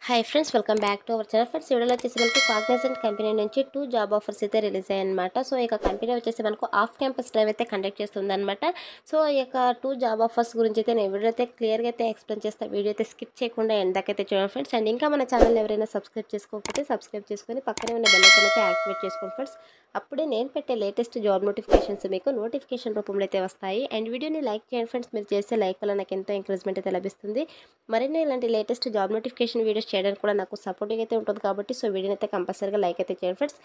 hi friends welcome back to our channel friends వీడియోలో వచ్చేసి మనకు కాగ్నైజెంట్ కంపెనీ నుంచి టూ జాబ్ ఆఫర్స్ అయితే రిలీజ్ అయ్యాయన్నమాట సో ఈ యొక్క కంపెనీ వచ్చేసి మనకు ఆఫ్ క్యాంపస్ డ్రైవ్ అయితే కండక్ట్ చేస్తుందన్నమాట సో ఈ యొక్క టూ జాబ్ ఆఫర్స్ గురించి అయితే నేను వీడియో అయితే క్లియర్గా అయితే ఎక్స్ప్లెయిన్ చేస్తాను వీడియో అయితే స్కిప్ చేయకుండా ఎందాకైతే చూడండి ఫ్రెండ్స్ అండ్ ఇంకా మన ఛానల్ ఎవరైనా సబ్స్క్రైబ్ చేసుకోకపోతే సబ్స్క్రైబ్ చేసుకొని పక్కనే ఉన్న బెల్ ఐకాన్ అయితే యాక్టివేట్ చేసుకోండి ఫ్రెండ్స్ అప్పుడే నేను పెట్టే లేటెస్ట్ జాబ్ నోటిఫికేషన్స్ మీకు నోటిఫికేషన్ రూపంలో అయితే వస్తాయి అండ్ వీడియోని లైక్ చేయండి ఫ్రెండ్స్ మీరు చేసే లైక్ వల్ల నాకు ఎంతో ఎంకరేజ్మెంట్ అయితే లభిస్తుంది మరిన్ని ఇలాంటి లేటెస్ట్ జాబ్ నోటిఫికేషన్ వీడియోస్ చేయడానికి కూడా నాకు సపోర్టింగ్ అయితే ఉంటుంది కాబట్టి సో వీడియోని అయితే కంపల్సరీగా లైక్ అయితే చేయండి ఫ్రెండ్స్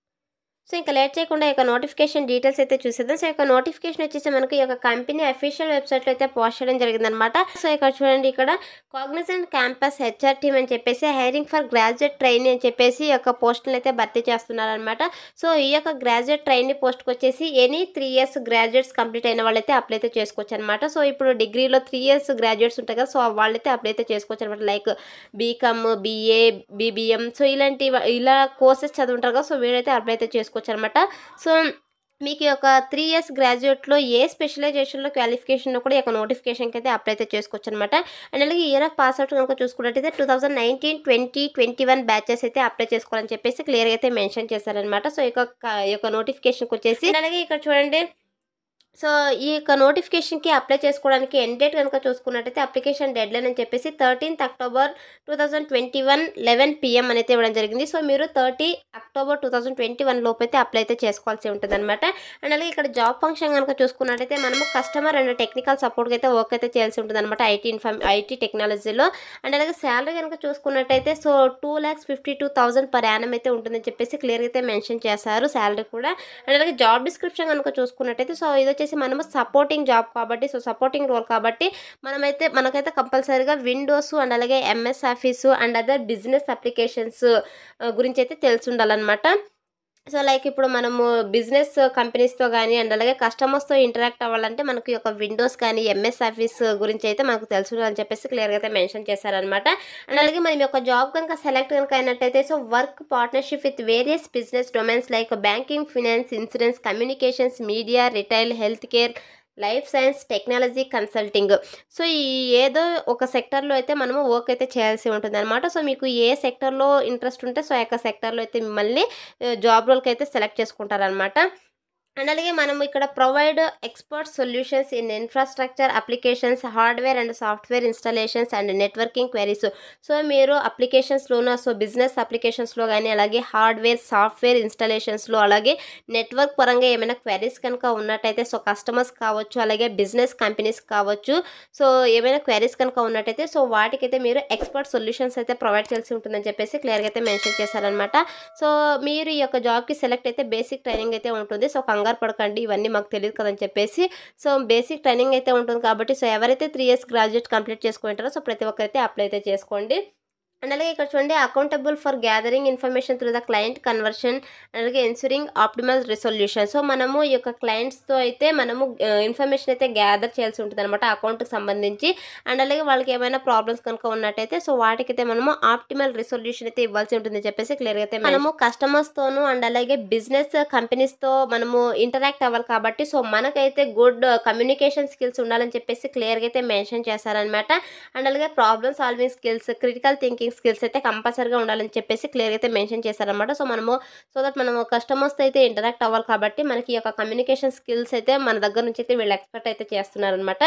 సో ఇంకా లేట్ చేయకుండా ఈ యొక్క నోటిఫికేషన్ డీటెయిల్స్ అయితే చూసేద్దాం సో ఈ యొక్క నోటిఫికేషన్ వచ్చేసి మనకు ఈ యొక్క కంపెనీ అఫీషియల్ వెబ్సైట్లో అయితే పోస్ట్ చేయడం జరిగిందనమాట సో ఇక్కడ చూడండి ఇక్కడ కాగ్నిజెంట్ క్యాంపస్ హెచ్ఆర్ టీమ్ అని చెప్పేసి హైరింగ్ ఫర్ గ్రాడ్యుయేట్ ట్రైనీ అని చెప్పేసి ఈ యొక్క పోస్టులను అయితే భర్తీ చేస్తున్నారనమాట సో ఈ యొక్క గ్రాడ్యుయేట్ ట్రైనీ పోస్ట్కి వచ్చేసి any three years graduates complete అయిన వాళ్ళైతే అప్లై అయితే చేసుకోవచ్చు అనమాట సో ఇప్పుడు డిగ్రీలో త్రీ ఇయర్స్ గ్రాడ్యుయేట్స్ ఉంటాయి కదా సో వాళ్ళైతే అప్లై అయితే చేసుకోవచ్చు అనమాట like BCom BA BBM so ఇలాంటి ఇలా కోర్సెస్ చదువుంటారు కదా సో వీళ్ళైతే అప్లై అయితే చేసుకోవచ్చు అనమాట సో మీకు ఈ యొక్క త్రీ ఇయర్స్ గ్రాడ్యుయేట్లో ఏ స్పెషలైజేషన్లో క్వాలిఫికేషన్ కూడా ఈ యొక్క నోటిఫికేషన్కి అయితే అప్లై అయితే చేసుకోవచ్చు అనమాట అండ్ అలాగే ఇయర్ ఆఫ్ పాస్ అవుట్ కనుక చూసుకున్నట్టయితే two thousand nineteen twenty twenty one batches అయితే అప్లై చేసుకోవాలని చెప్పేసి క్లియర్గా అయితే మెన్షన్ చేశారనమాట సో ఈ యొక్క ఈ యొక్క నోటిఫికేషన్కి వచ్చేసి and అలాగే ఇక్కడ చూడండి సో ఈ యొక్క నోటిఫికేషన్కి అప్లై చేసుకోవడానికి ఎండ్ డేట్ కనుక చూసుకున్నట్టయితే అప్లికేషన్ డెడ్ లైన్ అని చెప్పేసి thirteenth October two thousand twenty one eleven PM అనేది ఇవ్వడం జరిగింది సో మీరు thirty October two thousand twenty one లోపు అయితే అప్లై అయితే చేసుకోవాల్సి ఉంటుంది అనమాట అండ్ అలాగే ఇక్కడ జాబ్ ఫంక్షన్ కనుక చూసుకున్నట్టయితే మనము కస్టమర్ అండ్ టెక్నికల్ సపోర్ట్కి అయితే వర్క్ అయితే చేయాల్సి ఉంటుంది అనమాట ఐటీ ఇన్ఫార్మ్ ఐటీ టెక్నాలజీలో అండ్ అలాగే శాలరీ కనుక చూసుకున్నట్టయితే so two lakhs fifty two thousand per annum అయితే ఉంటుందని చెప్పేసి క్లియర్గా అయితే మెన్షన్ చేశారు శాలరీ కూడా అండ్ అలాగే జాబ్ డిస్క్రిప్షన్ కనుక చూసుకున్నట్టయితే సో ఇది వచ్చేసి మనము సపోర్టింగ్ జాబ్ కాబట్టి సో సపోర్టింగ్ రోల్ కాబట్టి మనమైతే మనకైతే కంపల్సరీగా విండోస్ అండ్ అలాగే MS office and other business applications గురించి అయితే తెలిసి ఉండాలన్నమాట సో లైక్ ఇప్పుడు మనము బిజినెస్ కంపెనీస్తో కానీ అండ్ అలాగే కస్టమర్స్తో ఇంటరాక్ట్ అవ్వాలంటే మనకి ఒక విండోస్ కానీ ఎంఎస్ ఆఫీస్ గురించి అయితే మనకు తెలుసు అని చెప్పేసి క్లియర్గా అయితే మెన్షన్ చేశారనమాట అండ్ అలాగే మనం యొక్క జాబ్ కనుక సెలెక్ట్ కనుక అయినట్టయితే so work partnership with various business domains like banking finance insurance communications media retail health care life science technology consulting so ఈ ఏదో ఒక సెక్టర్లో అయితే మనము వర్క్ అయితే చేయాల్సి ఉంటుంది అనమాట సో మీకు ఏ సెక్టర్లో ఇంట్రెస్ట్ ఉంటే సో ఆ యొక్క సెక్టర్లో అయితే మిమ్మల్ని జాబ్ రోల్కి అయితే సెలెక్ట్ చేసుకుంటారనమాట అండ్ అలాగే మనం ఇక్కడ provide expert solutions in infrastructure applications hardware and software installations and networking queries so మీరు అప్లికేషన్స్లోనూ సో బిజినెస్ అప్లికేషన్స్లో కానీ అలాగే హార్డ్వేర్ సాఫ్ట్వేర్ ఇన్స్టాలేషన్స్లో అలాగే నెట్వర్క్ పరంగా ఏమైనా క్వెరీస్ కనుక ఉన్నట్టయితే సో కస్టమర్స్ కావచ్చు అలాగే బిజినెస్ కంపెనీస్ కావచ్చు సో ఏమైనా క్వెరీస్ కనుక ఉన్నట్టయితే సో వాటికైతే మీరు ఎక్స్పర్ట్ సొల్యూషన్స్ అయితే ప్రొవైడ్ చేయాల్సి ఉంటుందని చెప్పేసి క్లియర్గా అయితే మెన్షన్ చేశారనమాట సో మీరు ఈ యొక్క జాబ్కి సెలెక్ట్ అయితే బేసిక్ ట్రైనింగ్ అయితే ఉంటుంది సో కంగారు పడకండి ఇవన్నీ మాకు తెలియదు కదని చెప్పేసి సో బేసిక్ ట్రైనింగ్ అయితే ఉంటుంది కాబట్టి సో ఎవరైతే త్రీ ఇయర్స్ గ్రాడ్యుయేట్ కంప్లీట్ చేసుకుంటారో సో ప్రతి ఒక్కరైతే అప్లై అయితే చేసుకోండి అండ్ అలాగే ఇక్కడ చూడండి accountable for gathering information through the client conversion అలాగే ఎన్సూరింగ్ ఆప్టిమల్ రిసొల్యూషన్ సో మనము ఈ యొక్క క్లయింట్స్తో అయితే మనము ఇన్ఫర్మేషన్ అయితే గ్యాదర్ చేయాల్సి ఉంటుంది అనమాట అకౌంట్కి సంబంధించి అండ్ అలాగే వాళ్ళకి ఏమైనా ప్రాబ్లమ్స్ కనుక ఉన్నట్టయితే సో వాటికైతే మనము ఆప్టిమల్ రిసొల్యూషన్ అయితే ఇవ్వాల్సి ఉంటుంది చెప్పేసి క్లియర్గా అయితే మనము కస్టమర్స్తోనూ అండ్ అలాగే బిజినెస్ కంపెనీస్తో మనము ఇంటరాక్ట్ అవ్వాలి కాబట్టి సో మనకైతే గుడ్ కమ్యూనికేషన్ స్కిల్స్ ఉండాలని చెప్పేసి క్లియర్గా అయితే మెన్షన్ చేశారనమాట అండ్ అలాగే problem solving skills critical thinking skills అయితే కంపల్సరీగా ఉండాలని చెప్పేసి క్లియర్గా అయితే మెన్షన్ చేశారనమాట సో మనము సో దట్ మనము కస్టమర్స్తో అయితే ఇంటరాక్ట్ అవ్వాలి కాబట్టి మనకి ఈ యొక్క కమ్యూనికేషన్ స్కిల్స్ అయితే మన దగ్గర నుంచి అయితే వీళ్ళు ఎక్స్పెక్ట్ అయితే చేస్తున్నారనమాట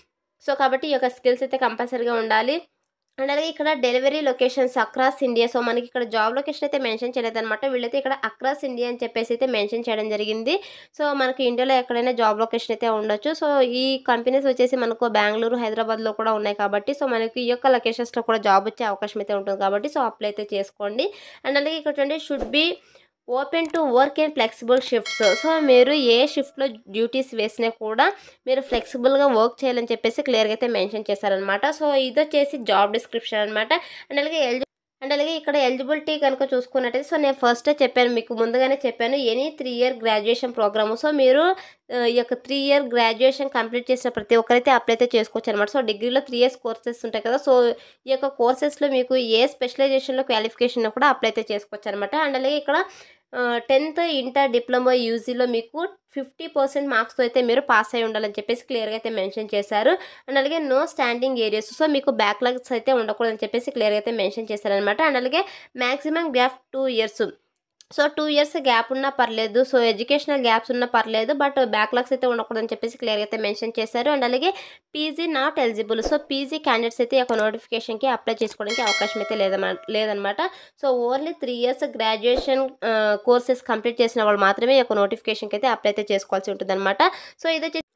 సో కాబట్టి ఈ యొక్క స్కిల్స్ అయితే కంపల్సరీగా ఉండాలి అండ్ అలాగే ఇక్కడ delivery locations across India so మనకి ఇక్కడ జాబ్ లొకేషన్ అయితే మెన్షన్ చేయలేదన్నమాట వీళ్ళైతే ఇక్కడ అక్రాస్ ఇండియా అని చెప్పేసి అయితే మెన్షన్ చేయడం జరిగింది సో మనకి ఇండియాలో ఎక్కడైనా జాబ్ లొకేషన్ అయితే ఉండొచ్చు సో ఈ కంపెనీస్ వచ్చేసి మనకు బెంగళూరు హైదరాబాద్లో కూడా ఉన్నాయి కాబట్టి సో మనకి ఈ యొక్క లొకేషన్స్లో కూడా జాబ్ వచ్చే అవకాశం అయితే ఉంటుంది కాబట్టి సో అప్లై అయితే చేసుకోండి అండ్ అలాగే ఇక్కడ చూడండి should be open to work and flexible shifts so మీరు ఏ షిఫ్ట్లో డ్యూటీస్ వేసినా కూడా మీరు ఫ్లెక్సిబుల్గా వర్క్ చేయాలని చెప్పేసి క్లియర్గా అయితే మెన్షన్ చేశారనమాట సో ఇది వచ్చేసి జాబ్ డిస్క్రిప్షన్ అనమాట అండ్ అలాగే ఎలిజి అండ్ అలాగే ఇక్కడ ఎలిజిబిలిటీ కనుక చూసుకున్నట్టయితే సో నేను ఫస్టే చెప్పాను మీకు ముందుగానే చెప్పాను any three year graduation program so మీరు ఈ యొక్క త్రీ ఇయర్ గ్రాడ్యుయేషన్ కంప్లీట్ చేసిన ప్రతి ఒక్కరైతే అప్లై అయితే చేసుకోవచ్చు అనమాట సో డిగ్రీలో త్రీ ఇయర్స్ కోర్సెస్ ఉంటాయి కదా సో ఈ యొక్క కోర్సెస్లో మీకు ఏ స్పెషలైజేషన్లో క్వాలిఫికేషన్ కూడా అప్లై అయితే చేసుకోవచ్చు అనమాట అండ్ అలాగే ఇక్కడ టెన్త్ ఇంటర్ డిప్లొమా యూజీలో మీకు ఫిఫ్టీ పర్సెంట్ మార్క్స్తో అయితే మీరు పాస్ అయి ఉండాలని చెప్పేసి క్లియర్గా అయితే మెన్షన్ చేశారు అండ్ అలాగే నో స్టాండింగ్ ఏరియాస్ సో మీకు బ్యాక్లాగ్స్ అయితే ఉండకూడదని చెప్పేసి క్లియర్గా అయితే మెన్షన్ చేశారనమాట అండ్ అలాగే maximum gap two years so two years gap ఉన్నా పర్లేదు సో ఎడ్యుకేషనల్ గ్యాప్స్ ఉన్నా పర్లేదు బట్ బ్యాక్లాగ్స్ అయితే ఉండకూడదని చెప్పేసి క్లియర్గా అయితే మెన్షన్ చేశారు అండ్ అలాగే PG not eligible so PG candidates అయితే ఈ యొక్క నోటిఫికేషన్కి అప్లై చేసుకోవడానికి అవకాశం అయితే లేదన్నమాట లేదనమాట so only three years graduation courses complete చేసిన వాళ్ళు మాత్రమే ఈ యొక్క నోటిఫికేషన్కి అయితే అప్లై అయితే చేసుకోవాల్సి ఉంటుందన్నమాట సో ఇది వచ్చేసి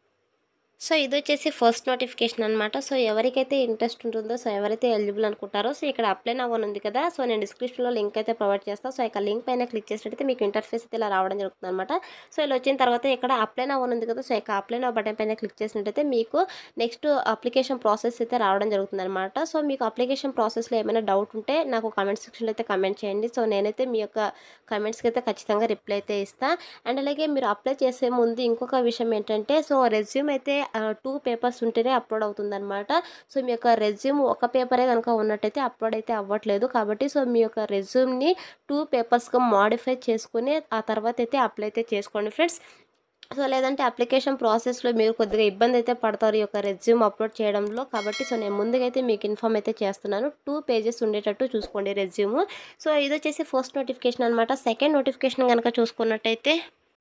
సో ఇది వచ్చేసి ఫస్ట్ నోటిఫికేషన్ అనమాట సో ఎవరికైతే ఇంట్రెస్ట్ ఉంటుందో సో ఎవరైతే ఎలిజిబుల్ అనుకుంటారో సో ఇక్కడ అప్లై నవ్వని ఉంది కదా సో నేను డిస్క్రిప్షన్లో లింక్ అయితే ప్రొవైడ్ చేస్తాను సో ఇక లింక్ పైన క్లిక్ చేసినట్టయితే మీకు ఇంటర్ఫేస్ అయితే ఇలా రావడం జరుగుతుంది అనమాట సో ఇలా వచ్చిన తర్వాత ఇక్కడ అప్లై నవ్వని ఉంది కదా సో ఇక అప్లై నవ్ బటన్ పైన క్లిక్ చేసినట్టయితే మీకు నెక్స్ట్ అప్లికేషన్ ప్రాసెస్ అయితే రావడం జరుగుతుంది అనమాట సో మీకు అప్లికేషన్ ప్రాసెస్లో ఏమైనా డౌట్ ఉంటే నాకు కామెంట్ సెక్షన్లో అయితే కమెంట్ చేయండి సో నేనైతే మీ యొక్క కమెంట్స్కి అయితే ఖచ్చితంగా రిప్లై అయితే ఇస్తాను అండ్ అలాగే మీరు అప్లై చేసే ముందు ఇంకొక విషయం ఏంటంటే సో రెజ్యూమ్ అయితే టూ పేపర్స్ ఉంటేనే అప్లోడ్ అవుతుందన్నమాట సో మీ యొక్క రెజ్యూమ్ ఒక పేపరే కనుక ఉన్నట్టయితే అప్లోడ్ అయితే అవ్వట్లేదు కాబట్టి సో మీ యొక్క రెజ్యూమ్ని టూ పేపర్స్గా మాడిఫై చేసుకుని ఆ తర్వాత అయితే అప్లై అయితే చేసుకోండి ఫ్రెండ్స్ సో లేదంటే అప్లికేషన్ ప్రాసెస్లో మీరు కొద్దిగా ఇబ్బంది అయితే పడతారు ఈ యొక్క రెజ్యూమ్ అప్లోడ్ చేయడంలో కాబట్టి సో నేను ముందుగా అయితే మీకు ఇన్ఫామ్ అయితే చేస్తున్నాను టూ పేజెస్ ఉండేటట్టు చూసుకోండి రెజ్యూమ్ సో ఇది వచ్చేసి ఫస్ట్ నోటిఫికేషన్ అనమాట సెకండ్ నోటిఫికేషన్ కనుక చూసుకున్నట్టయితే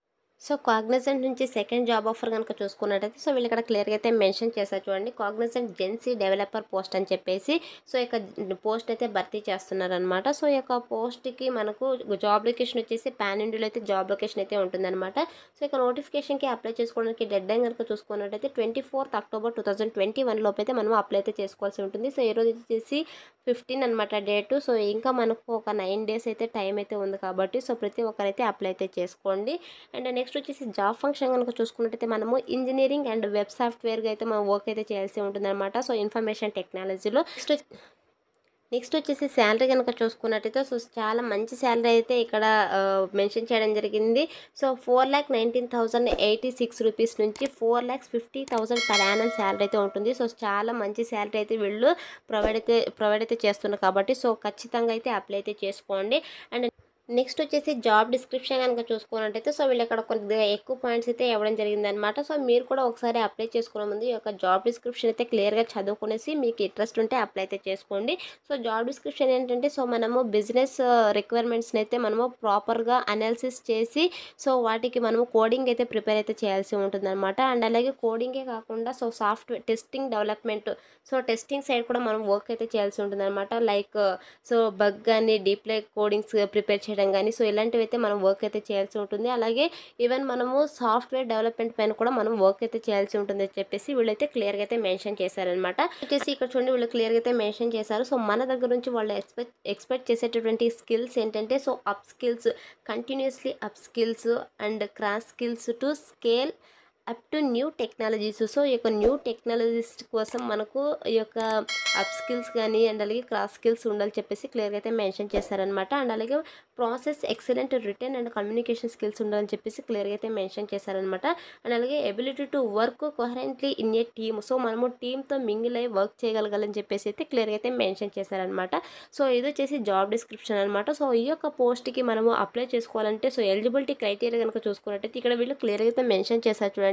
సో కాగ్నిజెంట్ నుంచి సెకండ్ జాబ్ ఆఫర్ కనుక చూసుకున్నట్టయితే సో వీళ్ళు ఇక్కడ క్లియర్గా అయితే మెన్షన్ చేశారు చూడండి కాగ్నిజెంట్ జెన్సీ డెవలపర్ పోస్ట్ అని చెప్పేసి సో ఇక పోస్ట్ అయితే భర్తీ చేస్తున్నారనమాట సో ఈ యొక్క పోస్ట్కి మనకు జాబ్ లొకేషన్ వచ్చేసి పాన్ ఇండియాలో అయితే జాబ్ లొకేషన్ అయితే ఉంటుందన్నమాట సో ఇక నోటిఫికేషన్కి అప్లై చేసుకోవడానికి డెడ్ లైన్ కనుక చూసుకున్నట్టయితే twenty fourth October two thousand twenty one లోపు అయితే మనం అప్లై అయితే చేసుకోవాల్సి ఉంటుంది సో ఈ రోజు వచ్చేసి ఫిఫ్టీన్ అనమాట డేటు సో ఇంకా మనకు ఒక నైన్ డేస్ అయితే టైం అయితే ఉంది కాబట్టి సో ప్రతి ఒక్కరైతే అప్లై అయితే చేసుకోండి అండ్ నెక్స్ట్ వచ్చేసి జాబ్ ఫంక్షన్ కనుక చూసుకున్నట్టయితే మనము ఇంజనీరింగ్ అండ్ వెబ్ సాఫ్ట్వేర్గా అయితే మనం వర్క్ అయితే చేయాల్సి ఉంటుందన్నమాట సో ఇన్ఫర్మేషన్ టెక్నాలజీలో నెక్స్ట్ నెక్స్ట్ వచ్చేసి శాలరీ కనుక చూసుకున్నట్టయితే సో చాలా మంచి శాలరీ అయితే ఇక్కడ మెన్షన్ చేయడం జరిగింది so four lakh nineteen thousand eighty six rupees నుంచి four lakhs fifty thousand per annum salary అయితే ఉంటుంది సో చాలా మంచి శాలరీ అయితే వీళ్ళు ప్రొవైడ్ అయితే ప్రొవైడ్ అయితే చేస్తున్నారు కాబట్టి సో ఖచ్చితంగా అయితే అప్లై అయితే చేసుకోండి అండ్ నెక్స్ట్ వచ్చేసి జాబ్ డిస్క్రిప్షన్ కనుక చూసుకున్నట్టయితే సో వీళ్ళు ఇక్కడ కొద్దిగా ఎక్కువ పాయింట్స్ అయితే ఇవ్వడం జరిగిందనమాట సో మీరు కూడా ఒకసారి అప్లై చేసుకునే ముందు ఈ యొక్క జాబ్ డిస్క్రిప్షన్ అయితే క్లియర్గా చదువుకునేసి మీకు ఇంట్రెస్ట్ ఉంటే అప్లై అయితే చేసుకోండి సో జాబ్ డిస్క్రిప్షన్ ఏంటంటే సో మనము బిజినెస్ రిక్వైర్మెంట్స్ని అయితే మనము ప్రాపర్గా అనాలిసిస్ చేసి సో వాటికి మనము కోడింగ్ అయితే ప్రిపేర్ అయితే చేయాల్సి ఉంటుందన్నమాట అండ్ అలాగే కోడింగే కాకుండా so software testing development so testing side కూడా మనం వర్క్ అయితే చేయాల్సి ఉంటుందన్నమాట లైక్ సో బగ్ కానీ డీప్లే కోడింగ్స్ ప్రిపేర్ చేయడం కానీ సో ఇలాంటివి అయితే మనం వర్క్ అయితే చేయాల్సి ఉంటుంది అలాగే ఈవెన్ మనము సాఫ్ట్వేర్ డెవలప్మెంట్ పైన కూడా మనం వర్క్ అయితే చేయాల్సి ఉంటుంది అని చెప్పేసి వీళ్ళైతే క్లియర్గా అయితే మెన్షన్ చేశారనమాట వచ్చేసి ఇక్కడ చూడండి వీళ్ళు క్లియర్గా అయితే మెన్షన్ చేశారు సో మన దగ్గర నుంచి వాళ్ళు ఎక్స్పెక్ట్ ఎక్స్పెక్ట్ చేసేటటువంటి స్కిల్స్ ఏంటంటే so up skills continuously up skills and cross skills to scale up to new technologies so ఈ యొక్క న్యూ టెక్నాలజీస్ కోసం మనకు ఈ యొక్క అప్ స్కిల్స్ కానీ అండ్ అలాగే క్రాస్ స్కిల్స్ ఉండాలని చెప్పేసి క్లియర్గా అయితే మెన్షన్ చేశారనమాట అండ్ అలాగే process excellent written and communication skills ఉండాలని చెప్పేసి క్లియర్గా అయితే మెన్షన్ చేశారనమాట అండ్ అలాగే ability to work coherently in a team so మనము టీమ్తో మింగిల్ అయ్యి వర్క్ చేయగలగాలని చెప్పేసి అయితే క్లియర్గా అయితే మెన్షన్ చేశారనమాట సో ఇది వచ్చేసి జాబ్ డిస్క్రిప్షన్ అనమాట సో ఈ యొక్క పోస్ట్కి మనము అప్లై చేసుకోవాలంటే సో ఎలిజిబిలిటీ క్రైటీరియా కనుక చూసుకున్నట్టయితే ఇక్కడ వీళ్ళు క్లియర్గా అయితే మెన్షన్ చేశారు చూడండి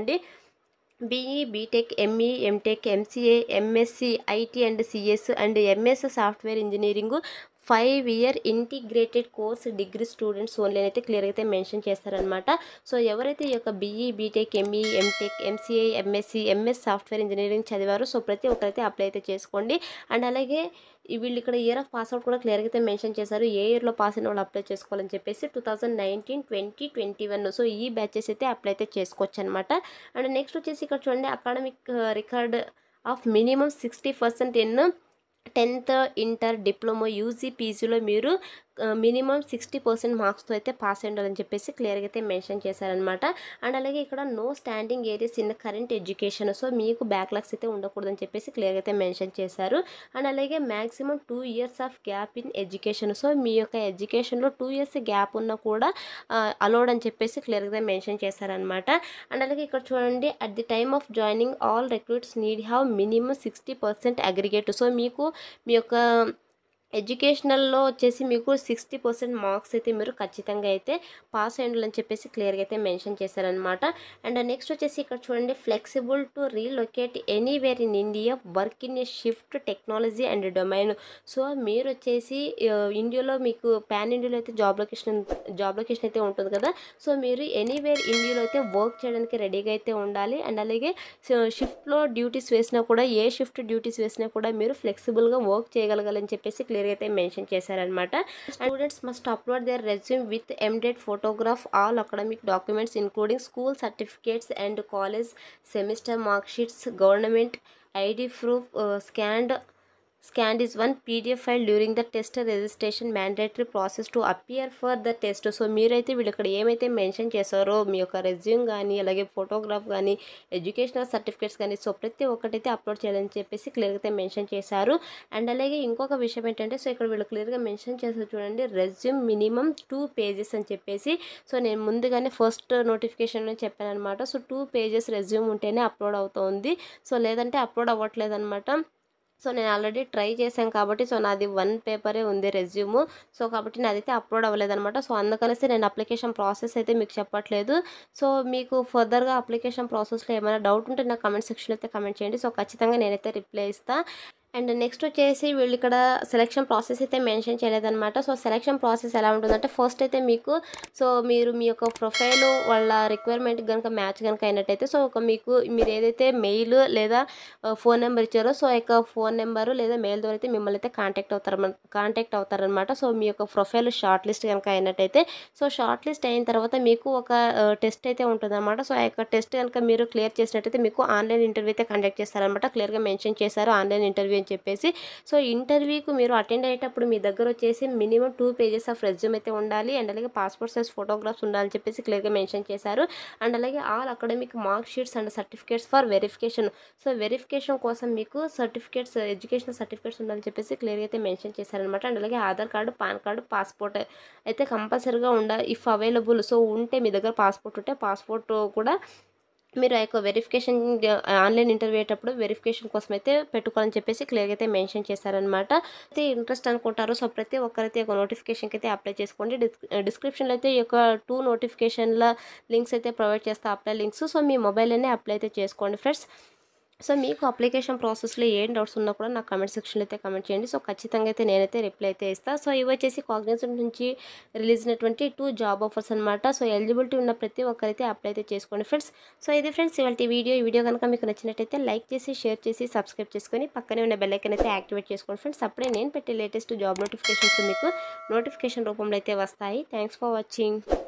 BE BTech ME MTech MCA MSc IT and CS and MS software engineering five year integrated course degree students only అయితే క్లియర్గా అయితే మెన్షన్ చేస్తారనమాట సో ఎవరైతే ఈ యొక్క BE BTech ME MTech MCA MSc MS software engineering చదివారో so ప్రతి ఒక్కరైతే అప్లై అయితే చేసుకోండి అండ్ అలాగే ఈ వీళ్ళు ఇక్కడ ఇయర్ ఆఫ్ పాస్అవుట్ కూడా క్లియర్గా అయితే మెన్షన్ చేశారు ఏ ఇయర్లో పాస్ అయిన వాళ్ళు అప్లై చేసుకోవాలని చెప్పేసి two thousand nineteen twenty twenty one so ఈ బ్యాచెస్ అయితే అప్లై అయితే చేసుకోవచ్చు అనమాట అండ్ నెక్స్ట్ వచ్చేసి ఇక్కడ చూడండి academic record of minimum sixty percent in tenth inter diploma UG పీజీలో మీరు మినిమం సిక్స్టీ పర్సెంట్ మార్క్స్తో అయితే పాస్ అయి ఉండాలని చెప్పేసి క్లియర్గా అయితే మెన్షన్ చేశారనమాట అండ్ అలాగే ఇక్కడ no standing arrears in current education so మీకు బ్యాక్లాగ్స్ అయితే ఉండకూడదని చెప్పేసి క్లియర్గా అయితే మెన్షన్ చేశారు అండ్ అలాగే maximum two years of gap in education so మీ యొక్క ఎడ్యుకేషన్లో టూ ఇయర్స్ గ్యాప్ ఉన్నా కూడా అలౌడ్ అని చెప్పేసి క్లియర్గా మెన్షన్ చేశారనమాట అండ్ అలాగే ఇక్కడ చూడండి at the time of joining all recruits need have minimum sixty percent aggregate so మీకు మీ యొక్క ఎడ్యుకేషనల్లో వచ్చేసి మీకు సిక్స్టీ పర్సెంట్ మార్క్స్ అయితే మీరు ఖచ్చితంగా అయితే పాస్ అయ్యండి అని చెప్పేసి క్లియర్గా అయితే మెన్షన్ చేశారనమాట అండ్ నెక్స్ట్ వచ్చేసి ఇక్కడ చూడండి flexible to relocate anywhere in India work in a shift technology and domain so మీరు వచ్చేసి ఆ, ఇండియాలో మీకు పాన్ ఇండియాలో అయితే జాబ్ లొకేషన్ జాబ్ లొకేషన్ అయితే ఉంటుంది కదా సో మీరు ఎనీవేర్ ఇండియాలో అయితే వర్క్ చేయడానికి రెడీగా అయితే ఉండాలి అండ్ అలాగే షిఫ్ట్లో డ్యూటీస్ వేసినా కూడా ఏ షిఫ్ట్ డ్యూటీస్ వేసినా కూడా మీరు ఫ్లెక్సిబుల్గా వర్క్ చేయగలగాలని చెప్పేసి క్లియర్గా అయితే మెన్షన్ చేశారనమాట students must upload their resume with ended photograph all academic documents including school certificates and college semester mark sheets government ID proof scanned scanned is one pdf file during the test registration mandatory process to appear for the test so మీరైతే వీళ్ళు ఇక్కడ ఏమైతే mention చేశారో మీ యొక్క resume కానీ అలాగే photograph కానీ educational certificates కానీ సో ప్రతి ఒక్కటైతే అప్లోడ్ చేయాలని చెప్పేసి క్లియర్గా అయితే మెన్షన్ చేశారు అండ్ అలాగే ఇంకొక విషయం ఏంటంటే సో ఇక్కడ వీళ్ళు క్లియర్గా మెన్షన్ చేశారు చూడండి రెజ్యూమ్ మినిమం టూ పేజెస్ అని చెప్పేసి సో నేను ముందుగానే ఫస్ట్ నోటిఫికేషన్లో చెప్పాను అనమాట సో టూ పేజెస్ రెజ్యూమ్ ఉంటేనే అప్లోడ్ అవుతుంది సో లేదంటే అప్లోడ్ అవ్వట్లేదు అనమాట సో నేను ఆల్రెడీ ట్రై చేశాను కాబట్టి సో నాది వన్ పేపరే ఉంది రెజ్యూమ్ సో కాబట్టి నాదైతే అప్లోడ్ అవ్వలేదన్నమాట సో అందుకనేసి నేను అప్లికేషన్ ప్రాసెస్ అయితే మీకు చెప్పట్లేదు సో మీకు ఫర్దర్గా అప్లికేషన్ ప్రాసెస్లో ఏమైనా డౌట్ ఉంటే నాకు కమెంట్ సెక్షన్లో అయితే కమెంట్ చేయండి సో ఖచ్చితంగా నేనైతే రిప్లై ఇస్తాను అండ్ నెక్స్ట్ వచ్చేసి వీళ్ళు ఇక్కడ సెలెక్షన్ ప్రాసెస్ అయితే మెన్షన్ చేయలేదన్నమాట సో సెలెక్షన్ ప్రాసెస్ ఎలా ఉంటుందంటే ఫస్ట్ అయితే మీకు సో మీరు మీ యొక్క ప్రొఫైల్ వాళ్ళ రిక్వైర్మెంట్ కనుక మ్యాచ్ కనుక అయినట్టయితే సో ఒక మీకు మీరు ఏదైతే మెయిల్ లేదా ఫోన్ నెంబర్ ఇచ్చారో సో ఆ యొక్క ఫోన్ నెంబరు లేదా మెయిల్ ద్వారా అయితే మిమ్మల్ని అయితే కాంటాక్ట్ అవుతారు కాంటాక్ట్ అవుతారనమాట సో మీ యొక్క ప్రొఫైల్ షార్ట్ లిస్ట్ కనుక అయినట్టయితే సో షార్ట్ లిస్ట్ అయిన తర్వాత మీకు ఒక టెస్ట్ అయితే ఉంటుందన్నమాట సో ఆ యొక్క టెస్ట్ కనుక మీరు క్లియర్ చేసినట్టయితే మీకు ఆన్లైన్ ఇంటర్వ్యూ అయితే కండక్ట్ చేస్తారనమాట క్లియర్గా మెన్షన్ చేశారు ఆన్లైన్ ఇంటర్వ్యూ అని చెప్పేసి సో ఇంటర్వ్యూకి మీరు అటెండ్ అయ్యేటప్పుడు మీ దగ్గర వచ్చేసి minimum two pages of resume అయితే ఉండాలి అండ్ అలాగే పాస్పోర్ట్ సైజ్ ఫోటోగ్రాఫ్స్ ఉండాలని చెప్పేసి క్లియర్గా మెన్షన్ చేశారు అండ్ అలాగే all academic mark sheets and certificates for verification so verification కోసం మీకు సర్టిఫికేట్స్ ఎడ్యుకేషనల్ సర్టిఫికేట్స్ ఉండాలని చెప్పేసి క్లియర్గా అయితే మెన్షన్ చేశారనమాట అండ్ అలాగే Aadhaar card PAN card passport అయితే కంపల్సరీగా ఉండాలి ఇఫ్ అవైలబుల్ సో ఉంటే మీ దగ్గర పాస్పోర్ట్ ఉంటే పాస్పోర్ట్ కూడా మీరు ఆ యొక్క వెరిఫికేషన్ ఆన్లైన్ ఇంటర్వ్యూ అయ్యేటప్పుడు వెరిఫికేషన్ కోసం అయితే పెట్టుకోవాలని చెప్పేసి క్లియర్గా అయితే మెన్షన్ చేశారనమాట అయితే ఇంట్రెస్ట్ అనుకుంటారు సో ప్రతి ఒక్కరైతే ఒక నోటిఫికేషన్కి అయితే అప్లై చేసుకోండి డిస్క్రిప్షన్లో అయితే ఈ యొక్క టూ నోటిఫికేషన్ల లింక్స్ అయితే ప్రొవైడ్ చేస్తా అప్లై లింక్స్ సో మీ మొబైల్లోనే అప్లై అయితే చేసుకోండి ఫ్రెండ్స్ సో మీకు అప్లికేషన్ ప్రాసెస్లో ఏం డౌట్స్ ఉన్నా కూడా నాకు కమెంట్ సెక్షన్లో అయితే కమెంట్ చేయండి సో ఖచ్చితంగా అయితే నేనైతే రిప్లై అయితే ఇస్తాను సో ఇవి వచ్చేసి కాగ్నిజెంట్ నుంచి రిలీజ్ అయినటువంటి టూ జాబ్ ఆఫర్స్ అనమాట సో ఎలిజిబిలిటీ ఉన్న ప్రతి ఒక్కరైతే అప్లై అయితే చేసుకోండి ఫ్రెండ్స్ సో ఇది ఫ్రెండ్స్ ఇవాళ వీడియో ఈ వీడియో కనుక మీకు నచ్చినట్టయితే లైక్ చేసి షేర్ చేసి సబ్స్క్రైబ్ చేసుకొని పక్కనే ఉన్న బెల్ ఐకన్ అయితే యాక్టివేట్ చేసుకోండి ఫ్రెండ్స్ అప్పుడే నేను పెట్టే లేటెస్ట్ జాబ్ నోటిఫికేషన్స్ మీకు నోటిఫికేషన్ రూపంలో అయితే వస్తాయి థ్యాంక్స్ ఫర్ వాచింగ్